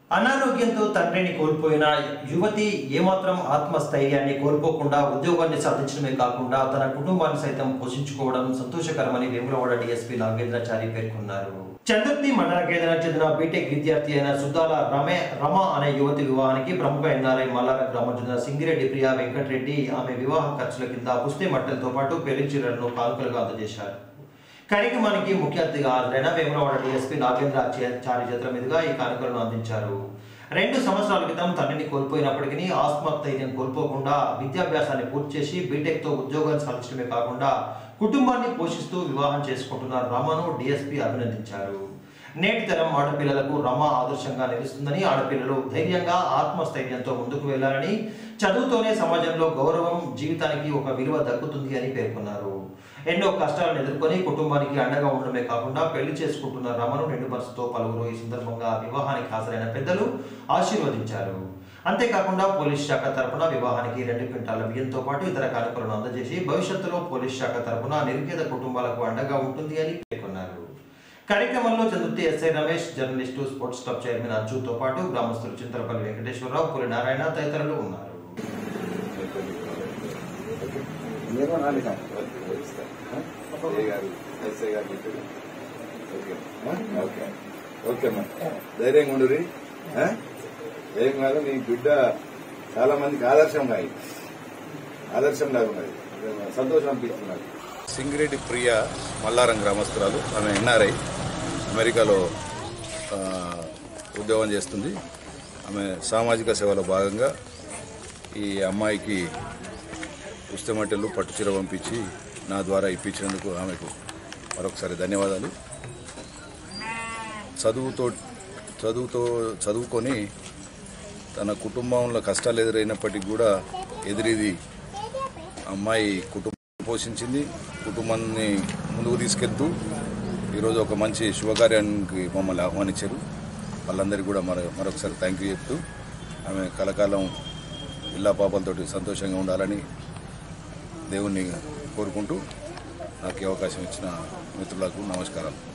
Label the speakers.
Speaker 1: అనారోగ్యంతో తండ్రిని కోల్పోయిన యువతి ఏమాత్రం ఆత్మస్థైర్యాన్ని కోల్పోకుండా ఉద్యోగాన్ని సాధించడమే కాకుండా తన కుటుంబాన్ని సైతం పోషించుకోవడం సంతోషకరమని వేములవాడ డీఎస్పీ నాగేంద్రాచారి పేర్కొన్నారు చంద్రతి మండల కేంద్రానికి చెందిన బీటెక్ విద్యార్థి అయిన సుద్దాల రమే రమ అనే యువతి వివాహానికి ప్రముఖ ఎన్ఆర్ఐ మల్లార గ్రామం చెందిన సింగిరెడ్డి ప్రియా వెంకటరెడ్డి ఆమె వివాహ ఖర్చుల కింద పుస్తే మట్టలతో పాటు పెళ్లి చీరలను కానుకలుగా అందజేశారు కార్యక్రమానికి ముఖ్య అతిథిగా హాజరైన వేములవాడ డీఎస్పీ నాగేంద్ర చే- చారి చేతుల మీదుగా ఈ కానుకలను అందించారు రెండు సంవత్సరాల క్రితం తండ్రిని కోల్పోయినప్పటికీ ఆత్మస్థైర్యం కోల్పోకుండా విద్యాభ్యాసాన్ని పూర్తి చేసి బీటెక్ తో ఉద్యోగాలు సాధించడమే కాకుండా కుటుంబాన్ని పోషిస్తూ వివాహం చేసుకుంటున్న రమను డీఎస్పీ అభినందించారు నేటి తరం ఆడపిల్లలకు రమ ఆదర్శంగా నిలుస్తుందని ఆడపిల్లలు ధైర్యంగా ఆత్మస్థైర్యంతో ముందుకు వెళ్లాలని చదువుతోనే సమాజంలో గౌరవం జీవితానికి ఒక విలువ దక్కుతుంది అని పేర్కొన్నారు ఎన్నో కష్టాలను ఎదుర్కొని కుటుంబానికి అండగా ఉండడమే కాకుండా పెళ్లి చేసుకుంటున్న రమను నిండు మనసుతో పలువురు ఈ సందర్భంగా వివాహానికి హాజరైన పెద్దలు ఆశీర్వదించారు అంతేకాకుండా పోలీస్ శాఖ తరపున వివాహానికి రెండు క్వింటాల బియ్యంతో పాటు ఇతర కానుకలను అందజేసి భవిష్యత్తులో పోలీస్ శాఖ తరపున నిరుపేద కుటుంబాలకు అండగా ఉంటుంది అని పేర్కొన్నారు కార్యక్రమంలో Chandurthi SI Ramesh journalist sports club chairman అర్జున్తో పాటు గ్రామస్తులు చింతలపల్లి వెంకటేశ్వరరావు పులి నారాయణ తదితరులు ఉన్నారు
Speaker 2: నేను నాలుగు
Speaker 3: ఏ గారు ఎస్ఐ గారు చెప్పారు ఓకే ఆ? ఓకే ఓకే అమ్మా ధైర్యంగా ఉండు ఏం కాదు నీ బిడ్డ చాలా మందికి ఆదర్శంగా అయింది ఆదర్శంగా ఉన్నది సంతోషం అనిపిస్తున్నది సింగిరెడ్డి ప్రియ మల్లారం గ్రామస్తురాలు ఆమె ఎన్ఆర్ఐ అమెరికాలో ఆ, ఉద్యోగం చేస్తుంది ఆమె సామాజిక సేవలో భాగంగా ఈ అమ్మాయికి పుస్తమట్టెలు పట్టుచీర పంపించి నా ద్వారా ఇప్పించినందుకు ఆమెకు మరొకసారి ధన్యవాదాలు చదువుతో చదువుతో చదువుకొని తన కుటుంబంలో కష్టాలు ఎదురైనప్పటికీ కూడా ఎదురీది అమ్మాయి కుటుంబం పోషించింది కుటుంబాన్ని ముందుకు తీసుకెళ్తూ ఈరోజు ఒక మంచి శుభకార్యానికి మమ్మల్ని ఆహ్వానించారు వాళ్ళందరికీ కూడా మరో మరొకసారి థ్యాంక్ యూ చెప్తూ ఆమె కలకాలం ఇల్లా పాపలతోటి సంతోషంగా ఉండాలని దేవుణ్ణి కోరుకుంటూ నాకు ఈ అవకాశం ఇచ్చిన మిత్రులకు నమస్కారం